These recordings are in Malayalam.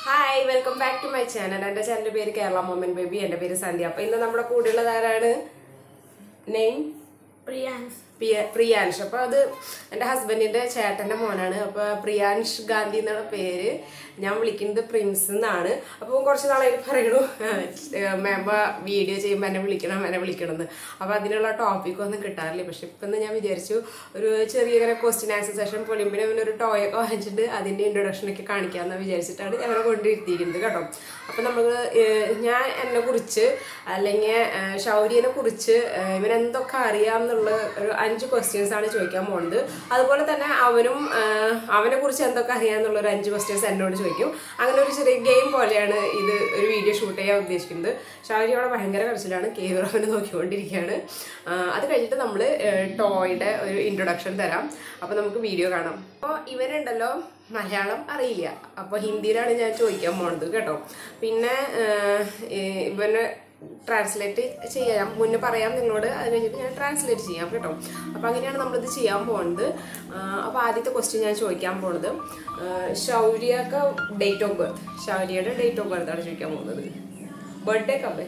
Hi welcome back to my channel എൻ്റെ ചാനലിൻ്റെ പേര് കേരള മൊമൻ ബേബി എൻ്റെ പേര് സന്ധ്യ അപ്പോൾ ഇന്ന് നമ്മുടെ കൂടെയുള്ളത് ആരാണ് നെയിം പ്രിയാൻസ് പ്രിയ പ്രിയാൻഷ് അപ്പോൾ അത് എൻ്റെ ഹസ്ബൻഡിൻ്റെ ചേട്ടൻ്റെ മോനാണ് അപ്പോൾ പ്രിയാൻഷ് ഗാന്ധി എന്നുള്ള പേര് ഞാൻ വിളിക്കുന്നത് പ്രിൻസ് എന്നാണ് അപ്പോൾ കുറച്ച് നാളായിട്ട് പറയണു മേമ വീഡിയോ ചെയ്യുമ്പോൾ എന്നെ വിളിക്കണം എന്നെ വിളിക്കണം എന്ന് അപ്പോൾ അതിനുള്ള ടോപ്പിക് ഒന്നും കിട്ടാറില്ല പക്ഷെ ഇപ്പം ഞാൻ വിചാരിച്ചു ഒരു ചെറിയ ഇങ്ങനെ ക്വസ്റ്റ്യൻ ആൻസർ സെഷൻ പൊളിമ്പിനെ പിന്നെ ഒരു ടോയ് ഒക്കെ വാങ്ങിച്ചിട്ട് അതിൻ്റെ ഇൻട്രൊഡക്ഷനൊക്കെ കാണിക്കാമെന്ന് വിചാരിച്ചിട്ടാണ് ഞങ്ങളെ കൊണ്ടിരുത്തിയിരിക്കുന്നത് കേട്ടോ അപ്പം നമ്മൾ ഞാൻ എന്നെ കുറിച്ച് അല്ലെങ്കിൽ ഷൗര്യനെ കുറിച്ച് ഏഹ്, ഇവൻ എന്തൊക്കെ അറിയാം എന്നുള്ള ഒരു അഞ്ച് ക്വസ്റ്റ്യൻസ് ആണ് ചോദിക്കാൻ പോകുന്നത് അതുപോലെ തന്നെ അവനും ഏഹ്, അവനെ കുറിച്ച് എന്തൊക്കെ അറിയാം എന്നുള്ള ഒരു അഞ്ച് ക്വസ്റ്റ്യൻസ് എന്നോട് ചോദിക്കും അങ്ങനെ ഒരു ചെറിയ ഗെയിം പോലെയാണ് ഇത് ഒരു വീഡിയോ ഷൂട്ട് ചെയ്യാൻ ഉദ്ദേശിക്കുന്നത് ഷൗര്യ അവിടെ ഭയങ്കര കരച്ചിലാണ് കേവർ അവനെ നോക്കിക്കൊണ്ടിരിക്കുകയാണ് ആ, അത് കഴിഞ്ഞിട്ട് നമ്മൾ ടോയുടെ ഒരു ഇൻട്രൊഡക്ഷൻ തരാം അപ്പോൾ നമുക്ക് വീഡിയോ കാണാം അപ്പോൾ ഇവനുണ്ടല്ലോ മലയാളം അറിയില്ല അപ്പോൾ ഹിന്ദിയിലാണ് ഞാൻ ചോദിക്കാൻ പോണത് കേട്ടോ പിന്നെ ഏഹ്, ഈ- ഇവന് ട്രാൻസ്ലേറ്റ് ചെയ്യാം ഞാൻ മുന്നേ പറയാം നിങ്ങളോട് അത് കഴിഞ്ഞിട്ട് ഞാൻ ട്രാൻസ്ലേറ്റ് ചെയ്യാം കേട്ടോ അപ്പോൾ അങ്ങനെയാണ് നമ്മളിത് ചെയ്യാൻ പോകുന്നത് അപ്പോൾ ആദ്യത്തെ ക്വസ്റ്റ്യൻ ഞാൻ ചോദിക്കാൻ പോകുന്നത് ഷൗര്യക്ക് ഡേറ്റ് ഓഫ് ബർത്ത് ഷൗര്യയുടെ ഡേറ്റ് ഓഫ് ബർത്ത് ആണ് ചോദിക്കാൻ പോകുന്നത് ബർത്ത്ഡേ കബേ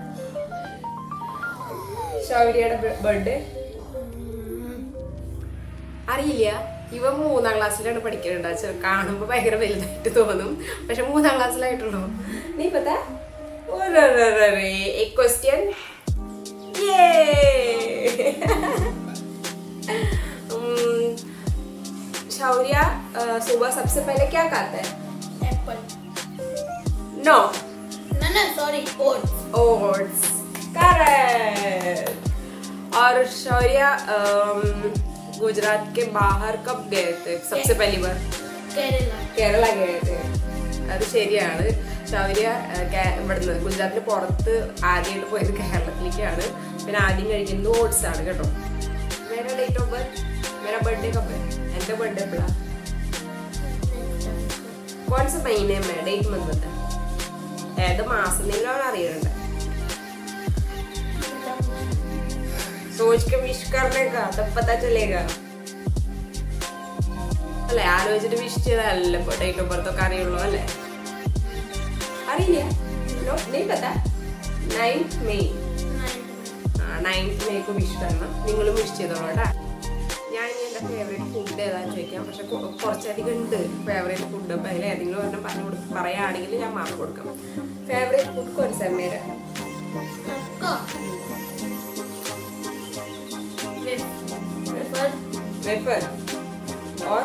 ഷൗര്യയുടെ ബർത്ത്ഡേ അറിയില്ല ഇവ മൂന്നാം ക്ലാസ്സിലാണ് പഠിക്കുന്നുണ്ട് ചെ- കാണുമ്പോ ഭയങ്കര വലുതായിട്ട് തോന്നും പക്ഷെ മൂന്നാം ക്ലാസ്സിലായിട്ടുള്ളൂ നീ പത്താ एक क्वेश्चन ये शौर्या अ, सुबह सबसे पहले क्या खाता है एप्पल नो ना ना सॉरी ओट्स ओट्स करेक्ट और शौर्या अम, गुजरात के बाहर कब गए थे सबसे पहली बार केरला കേരള കേട്ട് അത് ശരിയാണ് ശൗര്യ ഏഹ്, കേ- ഇവിടുന്ന് ഗുജറാത്തിന് പുറത്ത് ആദ്യമായിട്ട് പോയത് കേരളത്തിലേക്കാണ് പിന്നെ ആദ്യം കഴിക്കുന്നത് ഓട്സ് ആണ് കേട്ടോ വേറെ ഡേറ്റ് ഓഫ് ബർത്ത് വേറെ ബർത്ത്ഡേ കപ്പ് എൻ്റെ ബർത്ത്ഡേ എപ്പോഴാ കോൺസ് മൈനെ മേ ഡേറ്റ് മന്ത് ബത്ത ഏത് മാസം നിങ്ങളാണ് അറിയണ്ട सोच के विश करने का तब पता चलेगा അല്ലെ ആലോചിച്ചിട്ട് വിഷ് ചെയ്താലല്ലേ ഇപ്പൊ ഡേറ്റ് ഓഫ് ബർത്ത് ഒക്കെ അറിയുള്ളൂ അല്ലേ അറിയില്ല No, नहीं पता നയൻത് മെയ് നയൻത് മെയ്ക്ക് വിഷ് തരണം നിങ്ങളും വിഷ് ചെയ്തോളൂ കേട്ടാ ഞാൻ ഇനി എൻ്റെ ഫേവറേറ്റ് ഫുഡ് ഏതാന്ന് ചോദിക്കാം പക്ഷെ കൊ- കുറച്ചധികം ഉണ്ട് ഫേവറേറ്റ് ഫുഡ് അപ്പം അതിൽ ഏതെങ്കിലും ഒരെണ്ണം പറഞ്ഞു കൊടു പറയുകയാണെങ്കിൽ ഞാൻ മാർക്ക് കൊടുക്കാം ഫേവറേറ്റ് ഫുഡ് കുറച്ച് മേരെ आपका वेफर वेफर और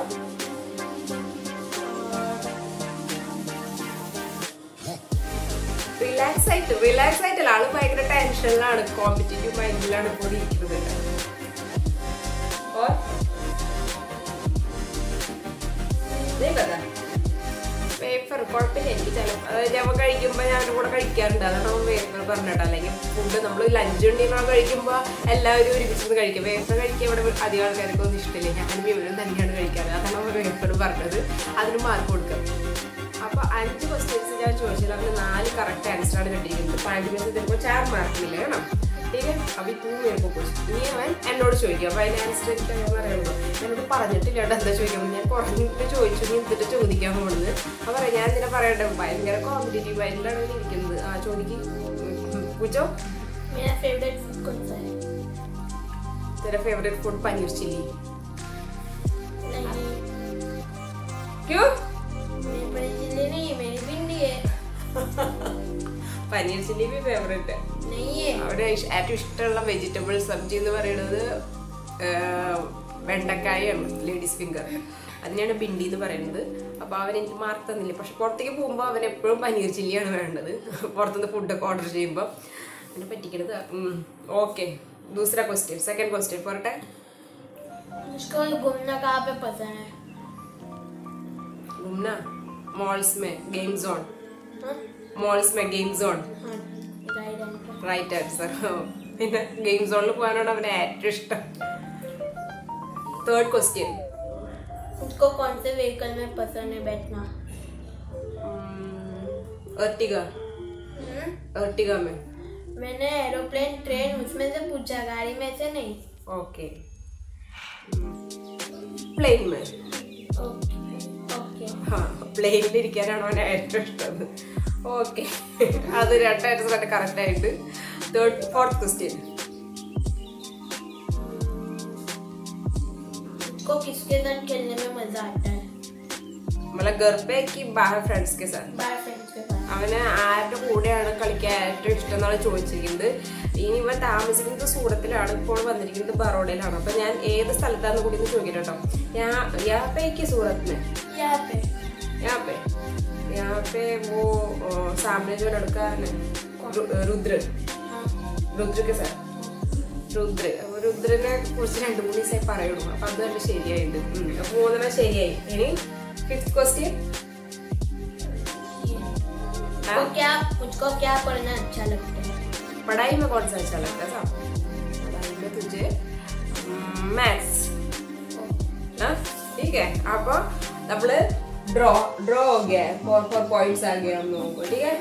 റിലാക്സ് ആയിട്ട് റിലാക്സ് ആയിട്ടല്ല ആള് ഭയങ്കര ടെൻഷനിലാണ് കോമ്പറ്റേറ്റീവ് മൈൻഡിലാണ് ഇപ്പോൾ ഇരിക്കുന്നത് और നീ പറ വേഫർ കുഴപ്പമില്ല എനിക്ക് ചിലപ്പോൾ അതായത് അവൻ കഴിക്കുമ്പോൾ ഞാൻ അവരുടെ കൂടെ കഴിക്കാറുണ്ട് അതാണ് അവൻ വേഫർ പറഞ്ഞിട്ട് അല്ലെങ്കിൽ ഫുഡ് നമ്മൾ ലഞ്ച് ഉണ്ടെങ്കിൽ കഴിക്കുമ്പോൾ എല്ലാവരും ഒരുമിച്ചിരുന്ന് കഴിക്കും വേഫർ കഴിക്കാൻ ഇവിടെ അധികം ആൾക്കാർക്ക് ഒന്നും ഇഷ്ടമില്ല ഞാനും ഇവരും തന്നെയാണ് കഴിക്കാറ് അതാണ് അവൻ വേഫർ പറഞ്ഞത് അതിന് മാർക്ക് കൊടുക്കാം അപ്പോൾ അഞ്ച് ക്വസ്റ്റ്യൻസ് ഞാൻ ചോദിച്ചത് അതിന് നാല് കറക്റ്റ് ആൻസർ ആണ് കിട്ടിയിരിക്കുന്നത് പാഞ്ച് മിനിറ്റ് ചിലപ്പോൾ ചാർ മാർക്കില്ല കേട്ടോ ठीक है अभी तू मेरे को पूछ നീ അവൻ എന്നോട് ചോദിക്കും അപ്പോൾ അതിന് ആൻസർ എനിക്ക് അങ്ങനെ പറയുള്ളൂ എന്നോട് പറഞ്ഞിട്ടില്ല കേട്ടോ എന്താ ചോദിക്കാൻ ഞാൻ കുറഞ്ഞിട്ട് ചോദിച്ചു നീ എന്നിട്ട് ചോദിക്കാൻ പോകുന്നത് അപ്പോൾ പറയാം ഞാൻ എന്തിനാ പറയട്ടെ ഭയങ്കര കോമ്പറ്റേറ്റീവ് ആയിട്ടുള്ളതാണ് ഇരിക്കുന്നത് ആ ചോദിക്കും പൂച്ചോ मेरा फेवरेट फूड कौन सा है तेरा फेवरेट फूड पनीर चिल्ली नहीं क्यों मेरी बड़ी चिल्ली नहीं है मेरी भिंडी है പനീർ ചില്ലി ബി ഫേവറേറ്റ് नहीं है അവിടെ ഇഷ്- ഏറ്റവും ഇഷ്ടമുള്ള വെജിറ്റബിൾ സബ്ജി എന്ന് പറയുന്നത് ആഹ്, വെണ്ടക്കായാണ് ലേഡീസ് ഫിംഗർ അതിനെയാണ് ബിണ്ടി എന്ന് പറയുന്നത് അപ്പോൾ അവൻ എനിക്ക് മാർക്ക് തന്നില്ല പക്ഷെ പുറത്തേക്ക് പോകുമ്പോൾ അവൻ എപ്പോഴും പനീർ ചില്ലിയാണ് വേണ്ടത് പുറത്തുനിന്ന് ഫുഡൊക്കെ ഓർഡർ ചെയ്യുമ്പോൾ അവനെ പറ്റിക്കണത് ഓക്കെ ദൂസര ക്വസ്റ്റ്യൻ സെക്കൻഡ് ക്വസ്റ്റ്യൻ പോരട്ടെ मुझको घूमना कहाँ पे पसंद है घूमना मॉल्स में गेम जोन हाँ मॉल्स में गेम जोन हाँ राइट आंसर റൈറ്റ് ആൻസർ പിന്നെ ഗെയിം സോണിൽ പോകാനാണ് അവന് ഏറ്റവും ഇഷ്ടം തേർഡ് ക്വസ്റ്റ്യൻ मुझको कौन से व्हीकल में पसंद है बैठना अर्टिगा हम्म? अर्टिगा में मैंने एरोप्लेन ट्रेन उसमें से पूछा गाड़ी में से नहीं ओके प्लेन में ओके ओके हाँ പ്ലെയിനിലിരിക്കാനാണ് അവന് ഏറ്റവും ഇഷ്ടം ഓക്കെ അത് രണ്ടായിട്ട് തന്നെ കറക്റ്റ് ആയിട്ട് തേർഡ് ഫോർത്ത് ക്വസ്റ്റ്യൻ को किसके साथ खेलने में मजा आता है നമ്മളെ ഗർഭയ്ക്ക് ബാഹർ ഫ്രണ്ട്സ് കെ സാർ बाहर फ्रेंड्स के साथ അവന് ആരുടെ കൂടെയാണ് കളിക്കാൻ ഏറ്റവും ഇഷ്ടം എന്നാണ് ചോദിച്ചിരിക്കുന്നത് ഇനി ഇവൻ താമസിക്കുന്നത് സൂറത്തിലാണ് ഇപ്പോൾ വന്നിരിക്കുന്നത് ബറോഡയിലാണ് അപ്പൊ ഞാൻ ഏത് സ്ഥലത്താന്ന് കൂടി ഒന്ന് ചോദിക്കട്ടെ കേട്ടോ ഞാൻ യാപ്പയ്ക്ക് സൂറത്തിന് यहाँ पे यहाँ पे यहाँ पे वो अ, सामने जो लड़का है ना रु- रुद्र हाँ रुद्र के साथ രുദ്ര അപ്പൊ രുദ്രനെ കുറിച്ച് രണ്ടു മൂന്ന് ദിവസമായി പറയുള്ളൂ അപ്പൊ അത് തന്നെ ശരിയായിട്ടുണ്ട് ഉം. അപ്പൊ മൂന്നെണ്ണം ശരിയായി ഇനി ഫിഫ്ത് ക്വസ്റ്റ്യൻ तो क्या मुझको क्या पढ़ना अच्छा लगता है पढ़ाई में कौन सा अच्छा लगता है साहब पढ़ाई में तुझे मैथ्स हाँ ठीक है അപ്പൊ നമ്മള് ഡ്രോ ഡ്രോ हो गया है फोर फोर पॉइंट्स आ गए हम लोगों को ठीक है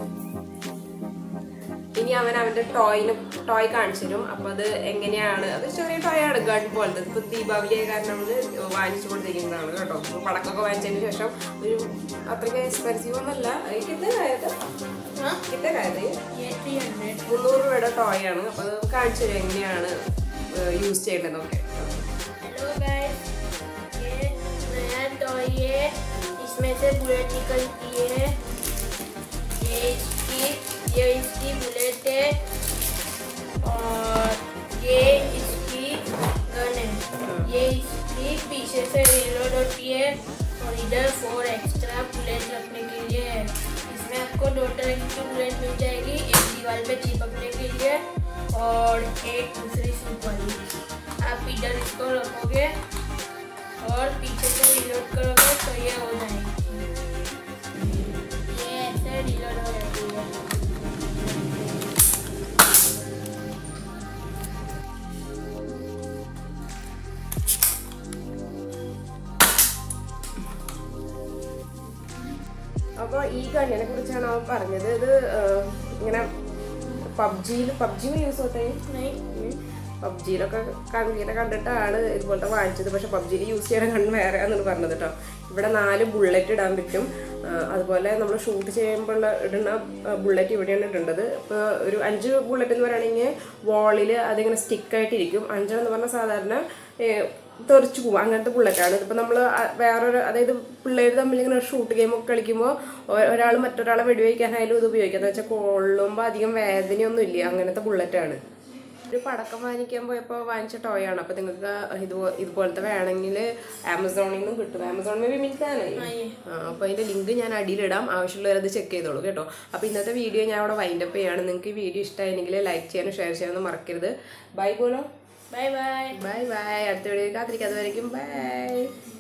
ഇനി അവൻ അവന്റെ ടോയിന് ടോയ് കാണിച്ചു തരും അപ്പൊ അത് എങ്ങനെയാണ് അത് ചെറിയ ടോയ് ആണ് ഗൺ പോലത്തെ ഇപ്പൊ ദീപാവലി ആയ കാരണം നമ്മള് വാങ്ങിച്ചു കൊടുത്തിരിക്കുന്നതാണ് കേട്ടോ ഇപ്പൊ പടക്കമൊക്കെ വാങ്ങിച്ചതിന് ശേഷം ഒരു അത്രയ്ക്ക് എക്സ്പെൻസീവ് ഒന്നല്ല കിട്ടുന്നത് हाँ കിട്ടുന്നത് ये थ्री हंड्रेड മുന്നൂറ് രൂപയുടെ ടോയ് ആണ് അപ്പൊ അത് കാണിച്ചു തരും എങ്ങനെയാണ് യൂസ് ചെയ്യേണ്ടതെന്നൊക്കെ हेलो गाइस ये नया टॉय है इसमें से बुलेट निकलती है ये इसकी ये इसकी बुलेट है और ये इसकी गन है ये इसकी पीछे से रिलोड होती है और इधर फोर एक्स्ट्रा बुलेट रखने के लिए है इसमें आपको दो तरह की बुलेट मिल जाएगी एक दीवार पे चिपकने के लिए और एक दूसरी सूप वाली आप इधर इसको रखोगे और पीछे से रिलोड करोगे तो ये हो जाएगी ये ऐसे रिलोड हो जाती है അപ്പോൾ ഈ കണ്ണിനെ കുറിച്ചാണ് അവൻ പറഞ്ഞത് ഇത് ആ, ഇങ്ങനെ പബ്ജിയിൽ പബ്ജി യൂസ് होते नहीं പബ്ജിയിലൊക്കെ കണ്ണിനെ കണ്ടിട്ടാണ് ഇതുപോലത്തെ വാങ്ങിച്ചത് പക്ഷെ പബ്ജിയിൽ യൂസ് ചെയ്യണ കണ്ണ് വേറെ എന്നാണ് പറഞ്ഞത് കേട്ടോ ഇവിടെ നാല് ബുള്ളറ്റ് ഇടാൻ പറ്റും ആ, അതുപോലെ നമ്മൾ ഷൂട്ട് ചെയ്യുമ്പോൾ ഇടുന്ന ബുള്ളറ്റ് ഇവിടെയാണ് ഇടേണ്ടത് ഇപ്പോൾ ഒരു അഞ്ച് ബുള്ളറ്റ് എന്ന് പറയുകയാണെങ്കിൽ വാളിൽ അതിങ്ങനെ സ്റ്റിക്കായിട്ടിരിക്കും അഞ്ചെന്ന് പറഞ്ഞാൽ സാധാരണ ഏ, തെറിച്ചു പോകും അങ്ങനത്തെ ബുള്ളറ്റാണ് ഇതിപ്പോൾ നമ്മൾ വേറൊരു അതായത് പിള്ളേർ തമ്മിൽ ഇങ്ങനെ ഷൂട്ട് ഗെയിം ഒക്കെ കളിക്കുമ്പോൾ ഒരാൾ മറ്റൊരാളെ വെടിവെക്കാനായാലും ഇത് ഉപയോഗിക്കാം എന്ന് വെച്ചാൽ കൊള്ളുമ്പോൾ അധികം വേദനയൊന്നും ഇല്ല അങ്ങനത്തെ ബുള്ളറ്റാണ് ഒരു പടക്കം വാങ്ങിക്കാൻ പോയപ്പോൾ വാങ്ങിച്ച ടോയ് ആണ് അപ്പോൾ നിങ്ങൾക്ക് ഇത് ഇതുപോലത്തെ വേണമെങ്കിൽ ആമസോണിൽ നിന്നും കിട്ടും ആമസോണിൽ ബി മിൽക്കാണ് അപ്പോൾ അതിൻ്റെ ലിങ്ക് ഞാൻ അടിയിലിടാം ആവശ്യമുള്ളവരത് ചെക്ക് ചെയ്തോളൂ കേട്ടോ അപ്പോൾ ഇന്നത്തെ വീഡിയോ ഞാൻ അവിടെ വൈൻഡപ്പ് ചെയ്യാണ് നിങ്ങൾക്ക് ഈ വീഡിയോ ഇഷ്ടമായെങ്കിൽ ലൈക്ക് ചെയ്യാനും ഷെയർ ചെയ്യാനും മറക്കരുത് ബൈ പോലോ बाय बाय ബൈ ബൈ അടുത്ത വീഡിയോ കാത്തിരിക്കാതെ വരയ്ക്കും ബൈ